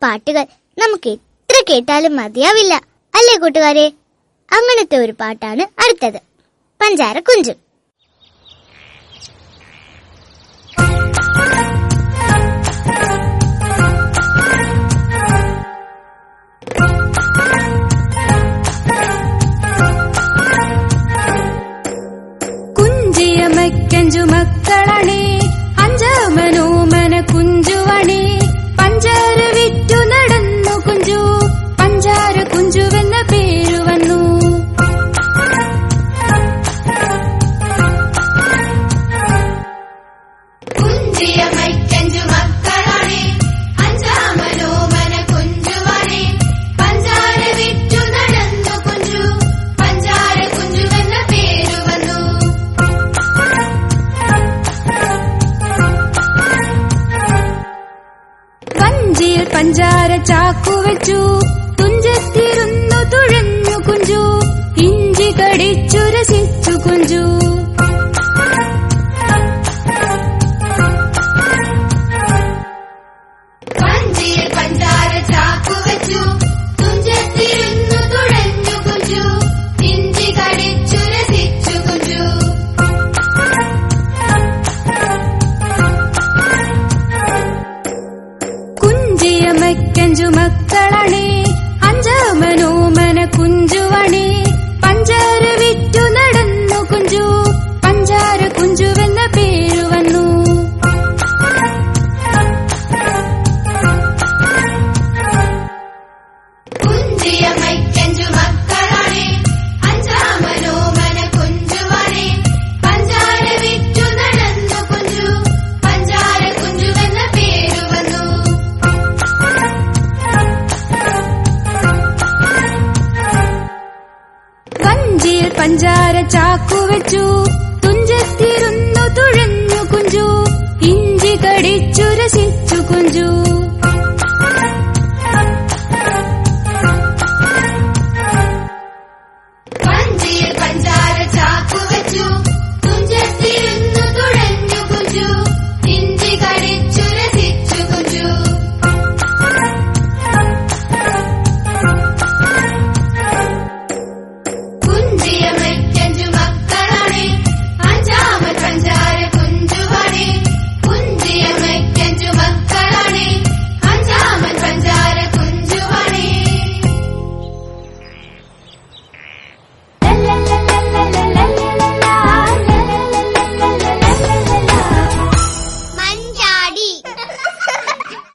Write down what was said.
പാട്ടുകൾ നമുക്ക് എത്ര കേട്ടാലും മതിയാവില്ല അല്ലേ കൂട്ടുകാരെ അങ്ങനത്തെ ഒരു പാട്ടാണ് അടുത്തത് പഞ്ചാര കുഞ്ചു കുഞ്ചിയമ്മയ്ക്കഞ്ചു മക്കളണേ അഞ്ചാമനോമന കുഞ്ചുവണേ പഞ്ചാര വിറ്റു നടന്നു കുഞ്ചു പഞ്ചാര കുഞ്ചുവെന്ന പേരു വന്നു കുഞ്ചിയമ്മയ്ക്കഞ്ചു മക്കളാണേ അഞ്ചാമനോമന കുഞ്ചുവാണേ പഞ്ചാര വിറ്റു നടന്നു കുഞ്ചു പഞ്ചാര കുഞ്ചുവെന്ന പേരു വന്നു വഞ്ചിയിൽ പഞ്ചാര ചാക്കു വെച്ചു തുഞ്ചത്തിരുന്നു തുഴഞ്ഞു കുഞ്ചു ഇഞ്ചി കടിച്ചു രസിച്ചു കുഞ്ചു വഞ്ചിയിൽ പഞ്ചാര ചാക്കു വെച്ചു തുഞ്ചത്തിരുന്നു തുഴഞ്ഞു കുഞ്ചു ഇഞ്ചി കടിച്ചു രസിച്ചു കുഞ്ചു കുഞ്ചിയമ്മയ്ക്കഞ്ചു മക്കളണേ അഞ്ചാമനോമന കുഞ്ചുവണേ പഞ്ചാര വിറ്റു നടന്നു കുഞ്ചു പഞ്ചാര കുഞ്ചുവെന്ന പേരു വന്നു കുഞ്ചിയമ്മയ്ക്കഞ്ചു മക്കളാണേ അഞ്ചാമനോമന കുഞ്ചുവാണേ പഞ്ചാര വിറ്റു നടന്നു കുഞ്ചു പഞ്ചാര കുഞ്ചുവെന്ന പേരു വന്നു വഞ്ചിയിൽ പഞ്ചാര ചാക്കു വെച്ചു തുഞ്ചത്തിരുന്നു തുഴഞ്ഞു കുഞ്ചു ഇഞ്ചി കടിച്ചു രസിച്ചു കുഞ്ചു